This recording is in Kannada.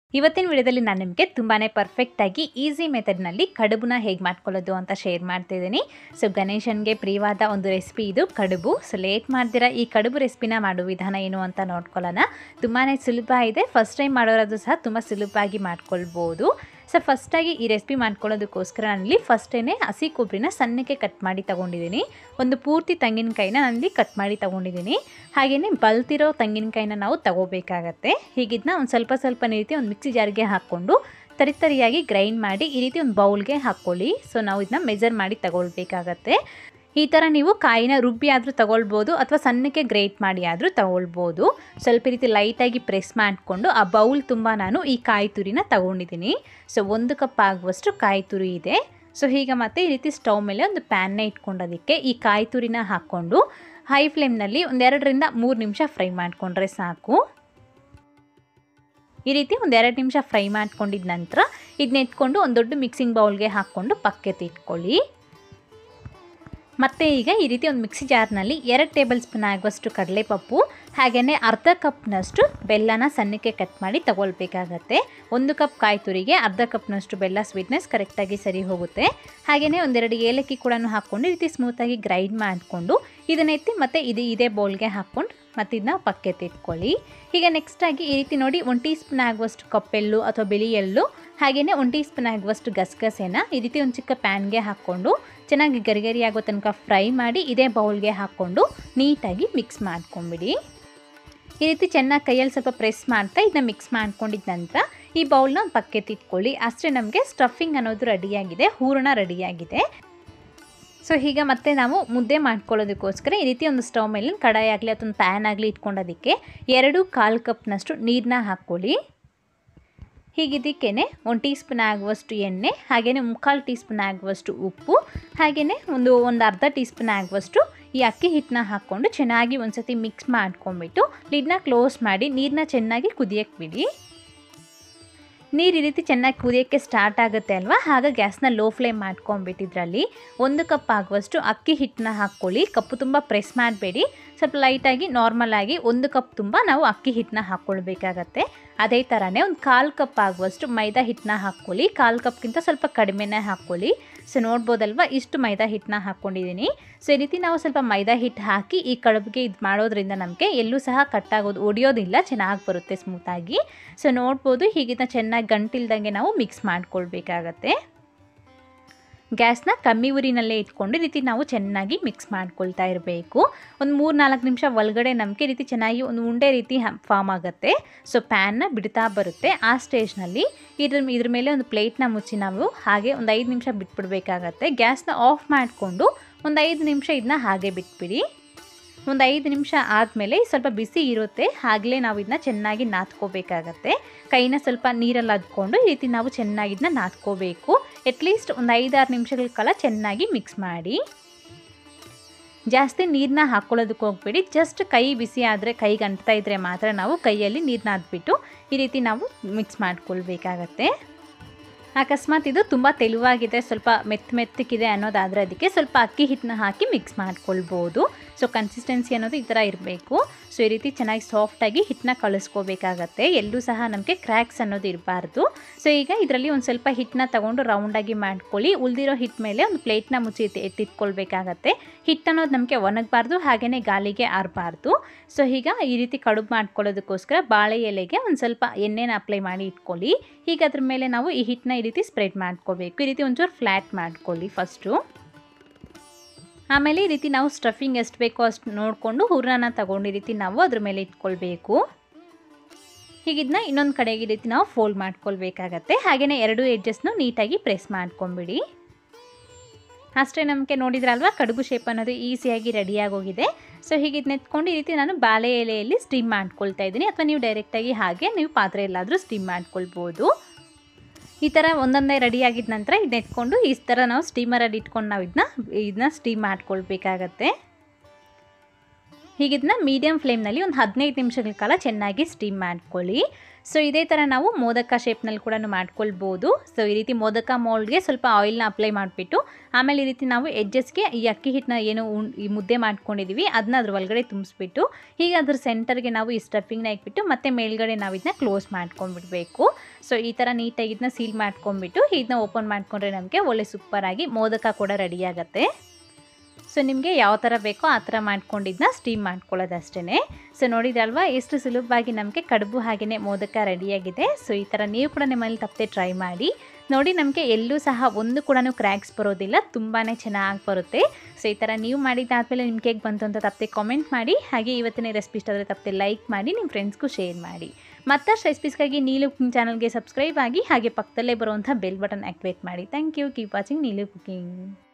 ಇವತ್ತಿನ ವಿಡಿಯೋದಲ್ಲಿ ನಾನು ನಿಮಗೆ ತುಂಬಾ ಪರ್ಫೆಕ್ಟಾಗಿ ಈಸಿ ಮೆಥಡ್ನಲ್ಲಿ ಕಡುಬನ್ನ ಹೇಗೆ ಮಾಡ್ಕೊಳ್ಳೋದು ಅಂತ ಶೇರ್ ಮಾಡ್ತಿದ್ದೀನಿ ಸೊ ಗಣೇಶನ್ಗೆ ಪ್ರಿಯವಾದ ಒಂದು ರೆಸಿಪಿ ಇದು ಕಡುಬು ಸೊ ಲೇಟ್ ಮಾಡ್ದಿರ ಈ ಕಡುಬು ರೆಸಿಪಿನ ಮಾಡೋ ವಿಧಾನ ಏನು ಅಂತ ನೋಡ್ಕೊಳ್ಳೋಣ ತುಂಬಾ ಸುಲಭ ಇದೆ ಫಸ್ಟ್ ಟೈಮ್ ಮಾಡೋರಾದ್ರೂ ಸಹ ತುಂಬ ಸುಲಭವಾಗಿ ಮಾಡ್ಕೊಳ್ಬೋದು ಸೊ ಫಸ್ಟಾಗಿ ಈ ರೆಸಿಪಿ ಮಾಡ್ಕೊಳ್ಳೋದಕ್ಕೋಸ್ಕರ ನಾನಿಲ್ಲಿ ಫಸ್ಟೇ ಹಸಿ ಕೊಬ್ಬರಿನ ಸಣ್ಣಕ್ಕೆ ಕಟ್ ಮಾಡಿ ತೊಗೊಂಡಿದ್ದೀನಿ ಒಂದು ಪೂರ್ತಿ ತೆಂಗಿನಕಾಯಿನ ನಾನಿಲ್ಲಿ ಕಟ್ ಮಾಡಿ ತೊಗೊಂಡಿದ್ದೀನಿ ಹಾಗೆಯೇ ಬಲ್ತಿರೋ ತೆಂಗಿನಕಾಯಿನ ನಾವು ತಗೋಬೇಕಾಗತ್ತೆ ಹೀಗಿದ್ನ ಒಂದು ಸ್ವಲ್ಪ ಸ್ವಲ್ಪ ರೀತಿ ಒಂದು ಮಿಕ್ಸಿ ಜಾರ್ಗೆ ಹಾಕ್ಕೊಂಡು ತರಿತರಿಯಾಗಿ ಗ್ರೈಂಡ್ ಮಾಡಿ ಈ ರೀತಿ ಒಂದು ಬೌಲ್ಗೆ ಹಾಕ್ಕೊಳ್ಳಿ ಸೊ ನಾವು ಇದನ್ನ ಮೆಜರ್ ಮಾಡಿ ತಗೊಳ್ಬೇಕಾಗತ್ತೆ ಈ ಥರ ನೀವು ಕಾಯಿನ ರುಬ್ಬಿ ಆದರೂ ತಗೊಳ್ಬೋದು ಅಥವಾ ಸಣ್ಣಕ್ಕೆ ಗ್ರೇಟ್ ಮಾಡಿ ಆದರೂ ತಗೊಳ್ಬೋದು ಸ್ವಲ್ಪ ರೀತಿ ಲೈಟಾಗಿ ಪ್ರೆಸ್ ಮಾಡಿಕೊಂಡು ಆ ಬೌಲ್ ತುಂಬ ನಾನು ಈ ಕಾಯಿ ತುರಿನ ತಗೊಂಡಿದ್ದೀನಿ ಸೊ ಒಂದು ಕಪ್ ಆಗುವಷ್ಟು ಕಾಯಿ ತುರಿ ಇದೆ ಸೊ ಈಗ ಮತ್ತೆ ಈ ರೀತಿ ಸ್ಟವ್ ಮೇಲೆ ಒಂದು ಪ್ಯಾನ್ನ ಇಟ್ಕೊಂಡೋದಕ್ಕೆ ಈ ಕಾಯಿ ತುರಿನ ಹಾಕ್ಕೊಂಡು ಹೈ ಫ್ಲೇಮ್ನಲ್ಲಿ ಒಂದೆರಡರಿಂದ ಮೂರು ನಿಮಿಷ ಫ್ರೈ ಮಾಡಿಕೊಂಡ್ರೆ ಸಾಕು ಈ ರೀತಿ ಒಂದೆರಡು ನಿಮಿಷ ಫ್ರೈ ಮಾಡ್ಕೊಂಡಿದ ನಂತರ ಇದನ್ನ ಇಟ್ಕೊಂಡು ಒಂದು ದೊಡ್ಡ ಮಿಕ್ಸಿಂಗ್ ಬೌಲ್ಗೆ ಹಾಕ್ಕೊಂಡು ಪಕ್ಕಕ್ಕೆ ಇಟ್ಕೊಳ್ಳಿ ಮತ್ತು ಈಗ ಈ ರೀತಿ ಒಂದು ಮಿಕ್ಸಿ ಜಾರ್ನಲ್ಲಿ ಎರಡು ಟೇಬಲ್ ಸ್ಪೂನ್ ಆಗುವಷ್ಟು ಕಡಲೆಪಪ್ಪು ಹಾಗೆಯೇ ಅರ್ಧ ಕಪ್ನಷ್ಟು ಬೆಲ್ಲನ ಸಣ್ಣಕ್ಕೆ ಕಟ್ ಮಾಡಿ ತಗೊಳ್ಬೇಕಾಗತ್ತೆ ಒಂದು ಕಪ್ ಕಾಯಿ ತುರಿಗೆ ಅರ್ಧ ಕಪ್ನಷ್ಟು ಬೆಲ್ಲ ಸ್ವೀಟ್ನೆಸ್ ಕರೆಕ್ಟಾಗಿ ಸರಿ ಹೋಗುತ್ತೆ ಹಾಗೆಯೇ ಒಂದೆರಡು ಏಲಕ್ಕಿ ಕೂಡ ಹಾಕ್ಕೊಂಡು ಈ ರೀತಿ ಸ್ಮೂತಾಗಿ ಗ್ರೈಂಡ್ ಮಾಡಿಕೊಂಡು ಇದನ್ನ ಎತ್ತಿ ಮತ್ತು ಇದು ಇದೇ ಬೌಲ್ಗೆ ಹಾಕ್ಕೊಂಡು ಮತ್ತು ಇದನ್ನ ಪಕ್ಕೆತ್ತಿ ಇಟ್ಕೊಳ್ಳಿ ಈಗ ನೆಕ್ಸ್ಟಾಗಿ ಈ ರೀತಿ ನೋಡಿ ಒಂದು ಟೀ ಸ್ಪೂನ್ ಆಗುವಷ್ಟು ಕಪ್ಪೆಳ್ಳು ಅಥವಾ ಬಿಳಿ ಎಳ್ಳು ಹಾಗೆಯೇ ಒಂದು ಟೀ ಸ್ಪೂನ್ ಆಗುವಷ್ಟು ಗಸಗಸೆನ ಈ ರೀತಿ ಒಂದು ಚಿಕ್ಕ ಪ್ಯಾನ್ಗೆ ಹಾಕ್ಕೊಂಡು ಚೆನ್ನಾಗಿ ಗರಿಗರಿ ಆಗೋ ತನಕ ಫ್ರೈ ಮಾಡಿ ಇದೇ ಬೌಲ್ಗೆ ಹಾಕ್ಕೊಂಡು ನೀಟಾಗಿ ಮಿಕ್ಸ್ ಮಾಡ್ಕೊಂಬಿಡಿ ಈ ರೀತಿ ಚೆನ್ನಾಗಿ ಕೈಯಲ್ಲಿ ಸ್ವಲ್ಪ ಪ್ರೆಸ್ ಮಾಡ್ತಾ ಇದನ್ನ ಮಿಕ್ಸ್ ಮಾಡ್ಕೊಂಡಿದ್ದ ನಂತರ ಈ ಬೌಲ್ನ ಒಂದು ಪಕ್ಕೆತ್ತಿ ಇಟ್ಕೊಳ್ಳಿ ಅಷ್ಟೇ ನಮಗೆ ಸ್ಟಫಿಂಗ್ ಅನ್ನೋದು ರೆಡಿಯಾಗಿದೆ ಹೂರಣ ರೆಡಿಯಾಗಿದೆ ಸೊ ಈಗ ಮತ್ತೆ ನಾವು ಮುದ್ದೆ ಮಾಡ್ಕೊಳ್ಳೋದಕ್ಕೋಸ್ಕರ ಈ ರೀತಿ ಒಂದು ಸ್ಟವ್ ಮೇಲೆ ಕಡಾಯಿ ಆಗಲಿ ಅಥವಾ ಒಂದು ಪ್ಯಾನ್ ಆಗಲಿ ಇಟ್ಕೊಂಡೋದಕ್ಕೆ ಎರಡು ಕಾಲು ಕಪ್ನಷ್ಟು ನೀರನ್ನ ಹಾಕ್ಕೊಳ್ಳಿ ಹೀಗಿದ್ದಕ್ಕೇ ಒಂದು ಟೀ ಸ್ಪೂನ್ ಆಗುವಷ್ಟು ಎಣ್ಣೆ ಹಾಗೆಯೇ ಮುಕ್ಕಾಲು ಟೀ ಸ್ಪೂನ್ ಆಗುವಷ್ಟು ಉಪ್ಪು ಹಾಗೆಯೇ ಒಂದು ಒಂದು ಅರ್ಧ ಟೀ ಸ್ಪೂನ್ ಆಗುವಷ್ಟು ಈ ಅಕ್ಕಿ ಹಿಟ್ಟನ್ನ ಹಾಕ್ಕೊಂಡು ಚೆನ್ನಾಗಿ ಒಂದು ಸತಿ ಮಿಕ್ಸ್ ಮಾಡ್ಕೊಂಬಿಟ್ಟು ಲಿಡ್ನ ಕ್ಲೋಸ್ ಮಾಡಿ ನೀರನ್ನ ಚೆನ್ನಾಗಿ ಕುದಿಯಕ್ಕೆ ಬಿಡಿ ನೀರು ಈ ರೀತಿ ಚೆನ್ನಾಗಿ ಕುದಿಯೋಕ್ಕೆ ಸ್ಟಾರ್ಟ್ ಆಗುತ್ತೆ ಅಲ್ವಾ ಆಗ ಗ್ಯಾಸ್ನ ಲೋ ಫ್ಲೇಮ್ ಮಾಡ್ಕೊಂಬಿಟ್ಟಿದ್ರಲ್ಲಿ ಒಂದು ಕಪ್ ಆಗುವಷ್ಟು ಅಕ್ಕಿ ಹಿಟ್ಟನ್ನ ಹಾಕ್ಕೊಳ್ಳಿ ಕಪ್ಪು ತುಂಬ ಪ್ರೆಸ್ ಮಾಡಬೇಡಿ ಸ್ವಲ್ಪ ಲೈಟಾಗಿ ನಾರ್ಮಲಾಗಿ ಒಂದು ಕಪ್ ತುಂಬ ನಾವು ಅಕ್ಕಿ ಹಿಟ್ಟನ್ನ ಹಾಕ್ಕೊಳ್ಬೇಕಾಗತ್ತೆ ಅದೇ ಥರನೇ ಒಂದು ಕಾಲು ಕಪ್ ಆಗುವಷ್ಟು ಮೈದಾ ಹಿಟ್ಟನ್ನ ಹಾಕ್ಕೊಳ್ಳಿ ಕಾಲು ಕಪ್ಗಿಂತ ಸ್ವಲ್ಪ ಕಡಿಮೆನೇ ಹಾಕ್ಕೊಳ್ಳಿ ಸೊ ನೋಡ್ಬೋದಲ್ವ ಇಷ್ಟು ಮೈದಾ ಹಿಟ್ಟನ್ನ ಹಾಕ್ಕೊಂಡಿದ್ದೀನಿ ಸೊ ಈ ರೀತಿ ನಾವು ಸ್ವಲ್ಪ ಮೈದಾ ಹಿಟ್ಟು ಹಾಕಿ ಈ ಕಡುಬಿಗೆ ಇದು ಮಾಡೋದ್ರಿಂದ ನಮಗೆ ಎಲ್ಲೂ ಸಹ ಕಟ್ಟಾಗೋದು ಒಡೆಯೋದಿಲ್ಲ ಚೆನ್ನಾಗಿ ಬರುತ್ತೆ ಸ್ಮೂತಾಗಿ ಸೊ ನೋಡ್ಬೋದು ಹೀಗಿನ ಚೆನ್ನಾಗಿ ಗಂಟಿಲ್ದಂಗೆ ನಾವು ಮಿಕ್ಸ್ ಮಾಡ್ಕೊಳ್ಬೇಕಾಗತ್ತೆ ಗ್ಯಾಸ್ನ ಕಮ್ಮಿ ಉರಿನಲ್ಲೇ ಇಟ್ಕೊಂಡು ಈ ರೀತಿ ನಾವು ಚೆನ್ನಾಗಿ ಮಿಕ್ಸ್ ಮಾಡ್ಕೊಳ್ತಾ ಇರಬೇಕು ಒಂದು ಮೂರು ನಾಲ್ಕು ನಿಮಿಷ ಒಳಗಡೆ ನಮಗೆ ಈ ರೀತಿ ಚೆನ್ನಾಗಿ ಒಂದು ಉಂಡೆ ರೀತಿ ಫಾರ್ಮ್ ಆಗುತ್ತೆ ಸೊ ಪ್ಯಾನ್ನ ಬಿಡ್ತಾ ಬರುತ್ತೆ ಆ ಸ್ಟೇಜ್ನಲ್ಲಿ ಇದ್ರ ಇದ್ರ ಮೇಲೆ ಒಂದು ಪ್ಲೇಟ್ನ ಮುಚ್ಚಿ ನಾವು ಹಾಗೆ ಒಂದು ಐದು ನಿಮಿಷ ಬಿಟ್ಬಿಡ್ಬೇಕಾಗತ್ತೆ ಗ್ಯಾಸ್ನ ಆಫ್ ಮಾಡಿಕೊಂಡು ಒಂದು ಐದು ನಿಮಿಷ ಇದನ್ನ ಹಾಗೆ ಬಿಟ್ಬಿಡಿ ಒಂದು ಐದು ನಿಮಿಷ ಆದಮೇಲೆ ಸ್ವಲ್ಪ ಬಿಸಿ ಇರುತ್ತೆ ಆಗಲೇ ನಾವು ಇದನ್ನ ಚೆನ್ನಾಗಿ ನಾದ್ಕೋಬೇಕಾಗತ್ತೆ ಕೈನ ಸ್ವಲ್ಪ ನೀರಲ್ಲಿ ಅದ್ಕೊಂಡು ಈ ರೀತಿ ನಾವು ಚೆನ್ನಾಗಿ ಇದನ್ನ ನಾದ್ಕೋಬೇಕು ಅಟ್ಲೀಸ್ಟ್ ಒಂದು ಐದಾರು ನಿಮಿಷಗಳ ಕಾಲ ಚೆನ್ನಾಗಿ ಮಿಕ್ಸ್ ಮಾಡಿ ಜಾಸ್ತಿ ನೀರನ್ನ ಹಾಕ್ಕೊಳ್ಳೋದಕ್ಕೆ ಹೋಗ್ಬೇಡಿ ಜಸ್ಟ್ ಕೈ ಬಿಸಿ ಆದರೆ ಕೈಗೆ ಅಂಟ್ತಾ ಇದ್ದರೆ ಮಾತ್ರ ನಾವು ಕೈಯಲ್ಲಿ ನೀರನ್ನ ಹಾಕ್ಬಿಟ್ಟು ಈ ರೀತಿ ನಾವು ಮಿಕ್ಸ್ ಮಾಡ್ಕೊಳ್ಬೇಕಾಗತ್ತೆ ಅಕಸ್ಮಾತ್ ಇದು ತುಂಬ ತೆಳುವಾಗಿದೆ ಸ್ವಲ್ಪ ಮೆತ್ತ ಮೆತ್ತಕ್ಕಿದೆ ಅನ್ನೋದಾದರೆ ಅದಕ್ಕೆ ಸ್ವಲ್ಪ ಅಕ್ಕಿ ಹಿಟ್ಟನ್ನ ಹಾಕಿ ಮಿಕ್ಸ್ ಮಾಡ್ಕೊಳ್ಬೋದು ಸೊ ಕನ್ಸಿಸ್ಟೆನ್ಸಿ ಅನ್ನೋದು ಈ ಥರ ಇರಬೇಕು ಸೊ ಈ ರೀತಿ ಚೆನ್ನಾಗಿ ಸಾಫ್ಟಾಗಿ ಹಿಟ್ಟನ್ನ ಕಳಿಸ್ಕೋಬೇಕಾಗತ್ತೆ ಎಲ್ಲೂ ಸಹ ನಮಗೆ ಕ್ರ್ಯಾಕ್ಸ್ ಅನ್ನೋದು ಇರಬಾರ್ದು ಸೊ ಈಗ ಇದರಲ್ಲಿ ಒಂದು ಸ್ವಲ್ಪ ಹಿಟ್ಟನ್ನ ತೊಗೊಂಡು ರೌಂಡಾಗಿ ಮಾಡ್ಕೊಳ್ಳಿ ಉಳಿದಿರೋ ಹಿಟ್ಟು ಮೇಲೆ ಒಂದು ಪ್ಲೇಟ್ನ ಮುಚ್ಚಿ ಎತ್ತಿಟ್ಕೊಳ್ಬೇಕಾಗತ್ತೆ ಹಿಟ್ಟು ಅನ್ನೋದು ನಮಗೆ ಒಣಗಬಾರ್ದು ಹಾಗೆಯೇ ಗಾಳಿಗೆ ಆರಬಾರ್ದು ಸೊ ಈಗ ಈ ರೀತಿ ಕಡುಬು ಮಾಡ್ಕೊಳ್ಳೋದಕ್ಕೋಸ್ಕರ ಬಾಳೆ ಎಲೆಗೆ ಒಂದು ಸ್ವಲ್ಪ ಎಣ್ಣೆನ ಅಪ್ಲೈ ಮಾಡಿ ಇಟ್ಕೊಳ್ಳಿ ಈಗ ಅದ್ರ ಮೇಲೆ ನಾವು ಈ ಹಿಟ್ಟನ್ನ ಈ ರೀತಿ ಸ್ಪ್ರೆಡ್ ಮಾಡ್ಕೋಬೇಕು ಈ ರೀತಿ ಒಂಚೂರು ಫ್ಲ್ಯಾಟ್ ಮಾಡ್ಕೊಳ್ಳಿ ಫಸ್ಟು ಆಮೇಲೆ ಈ ರೀತಿ ನಾವು ಸ್ಟಫಿಂಗ್ ಎಷ್ಟು ಬೇಕೋ ಅಷ್ಟು ನೋಡಿಕೊಂಡು ಹೂರಣ ತಗೊಂಡು ಈ ರೀತಿ ನಾವು ಅದ್ರ ಮೇಲೆ ಇಟ್ಕೊಳ್ಬೇಕು ಹೀಗಿದ್ನ ಇನ್ನೊಂದು ಕಡೆಗೆ ಈ ರೀತಿ ನಾವು ಫೋಲ್ಡ್ ಮಾಡ್ಕೊಳ್ಬೇಕಾಗತ್ತೆ ಹಾಗೆಯೇ ಎರಡು ಎಡ್ಜಸ್ನು ನೀಟಾಗಿ ಪ್ರೆಸ್ ಮಾಡ್ಕೊಂಬಿಡಿ ಅಷ್ಟೇ ನಮಗೆ ನೋಡಿದ್ರಲ್ವ ಕಡುಬು ಶೇಪ್ ಅನ್ನೋದು ಈಸಿಯಾಗಿ ರೆಡಿಯಾಗಿ ಹೋಗಿದೆ ಸೊ ಹೀಗೆ ಇದನ್ನ ಎತ್ಕೊಂಡು ಈ ರೀತಿ ನಾನು ಬಾಳೆ ಎಲೆಯಲ್ಲಿ ಸ್ಟೀಮ್ ಮಾಡ್ಕೊಳ್ತಾ ಇದ್ದೀನಿ ಅಥವಾ ನೀವು ಡೈರೆಕ್ಟಾಗಿ ಹಾಗೆ ನೀವು ಪಾತ್ರೆ ಎಲ್ಲಾದರೂ ಸ್ಟೀಮ್ ಮಾಡ್ಕೊಳ್ಬೋದು ಈ ಥರ ಒಂದೊಂದೇ ರೆಡಿ ಆಗಿದ ನಂತರ ಇದನ್ನ ಎತ್ಕೊಂಡು ಈ ಥರ ನಾವು ಸ್ಟೀಮರಲ್ಲಿ ಇಟ್ಕೊಂಡು ನಾವು ಇದನ್ನ ಇದನ್ನ ಸ್ಟೀಮ್ ಮಾಡ್ಕೊಳ್ಬೇಕಾಗತ್ತೆ ಹೀಗಿದನ್ನ ಮೀಡಿಯಮ್ ಫ್ಲೇಮ್ನಲ್ಲಿ ಒಂದು ಹದಿನೈದು ನಿಮಿಷಗಳ ಕಾಲ ಚೆನ್ನಾಗಿ ಸ್ಟೀಮ್ ಮಾಡ್ಕೊಳ್ಳಿ ಸೊ ಇದೇ ಥರ ನಾವು ಮೋದಕ ಶೇಪ್ನಲ್ಲಿ ಕೂಡ ಮಾಡ್ಕೊಳ್ಬೋದು ಸೊ ಈ ರೀತಿ ಮೋದಕ ಮೋಲ್ಡ್ಗೆ ಸ್ವಲ್ಪ ಆಯಿಲ್ನ ಅಪ್ಲೈ ಮಾಡಿಬಿಟ್ಟು ಆಮೇಲೆ ಈ ರೀತಿ ನಾವು ಎಡ್ಜಸ್ಗೆ ಈ ಅಕ್ಕಿ ಹಿಟ್ಟನ್ನ ಏನು ಉಣ್ ಈ ಮುದ್ದೆ ಮಾಡ್ಕೊಂಡಿದ್ದೀವಿ ಅದನ್ನ ಅದ್ರ ಒಳಗಡೆ ತುಂಬಿಸ್ಬಿಟ್ಟು ಹೀಗೆ ಅದ್ರ ಸೆಂಟರ್ಗೆ ನಾವು ಈ ಸ್ಟಫಿಂಗ್ನ ಇಟ್ಬಿಟ್ಟು ಮತ್ತೆ ಮೇಲ್ಗಡೆ ನಾವು ಇದನ್ನ ಕ್ಲೋಸ್ ಮಾಡ್ಕೊಂಡ್ಬಿಡ್ಬೇಕು ಸೊ ಈ ಥರ ನೀಟಾಗಿ ಇದನ್ನ ಸೀಲ್ ಮಾಡ್ಕೊಂಡ್ಬಿಟ್ಟು ಇದನ್ನ ಓಪನ್ ಮಾಡ್ಕೊಂಡ್ರೆ ನಮಗೆ ಒಳ್ಳೆ ಸೂಪರಾಗಿ ಮೋದಕ ಕೂಡ ರೆಡಿ ಆಗುತ್ತೆ ಸೊ ನಿಮಗೆ ಯಾವ ಥರ ಬೇಕೋ ಆ ಥರ ಮಾಡ್ಕೊಂಡಿದ್ದನ್ನ ಸ್ಟೀಮ್ ಮಾಡ್ಕೊಳ್ಳೋದು ಅಷ್ಟೇ ಸೊ ನೋಡಿದ್ರಲ್ವಾ ಎಷ್ಟು ಸುಲಭವಾಗಿ ನಮಗೆ ಕಡುಬು ಹಾಗೆಯೇ ಮೋದಕ ರೆಡಿಯಾಗಿದೆ ಸೊ ಈ ಥರ ನೀವು ಕೂಡ ನಿಮ್ಮಲ್ಲಿ ತಪ್ಪದೆ ಟ್ರೈ ಮಾಡಿ ನೋಡಿ ನಮಗೆ ಎಲ್ಲೂ ಸಹ ಒಂದು ಕೂಡ ಕ್ರ್ಯಾಕ್ಸ್ ಬರೋದಿಲ್ಲ ತುಂಬಾ ಚೆನ್ನಾಗಿ ಬರುತ್ತೆ ಸೊ ಈ ಥರ ನೀವು ಮಾಡಿದ್ದಾದಮೇಲೆ ನಿಮ್ಗೆ ಹೇಗೆ ಬಂತು ಅಂತ ತಪ್ಪದೆ ಕಾಮೆಂಟ್ ಮಾಡಿ ಹಾಗೆ ಇವತ್ತಿನ ರೆಸಿಪಿ ಇಷ್ಟ ಆದರೆ ತಪ್ಪದೆ ಲೈಕ್ ಮಾಡಿ ನಿಮ್ಮ ಫ್ರೆಂಡ್ಸ್ಗೂ ಶೇರ್ ಮಾಡಿ ಮತ್ತಷ್ಟು ರೆಸಿಪೀಸ್ಗಾಗಿ ನೀಲು ಕುಕಿಂಗ್ ಚಾನಲ್ಗೆ ಸಬ್ಸ್ಕ್ರೈಬ್ ಆಗಿ ಹಾಗೆ ಪಕ್ಕದಲ್ಲೇ ಬರುವಂಥ ಬೆಲ್ ಬಟನ್ ಆ್ಯಕ್ಟಿವೇಟ್ ಮಾಡಿ thank you keep watching Neelu cooking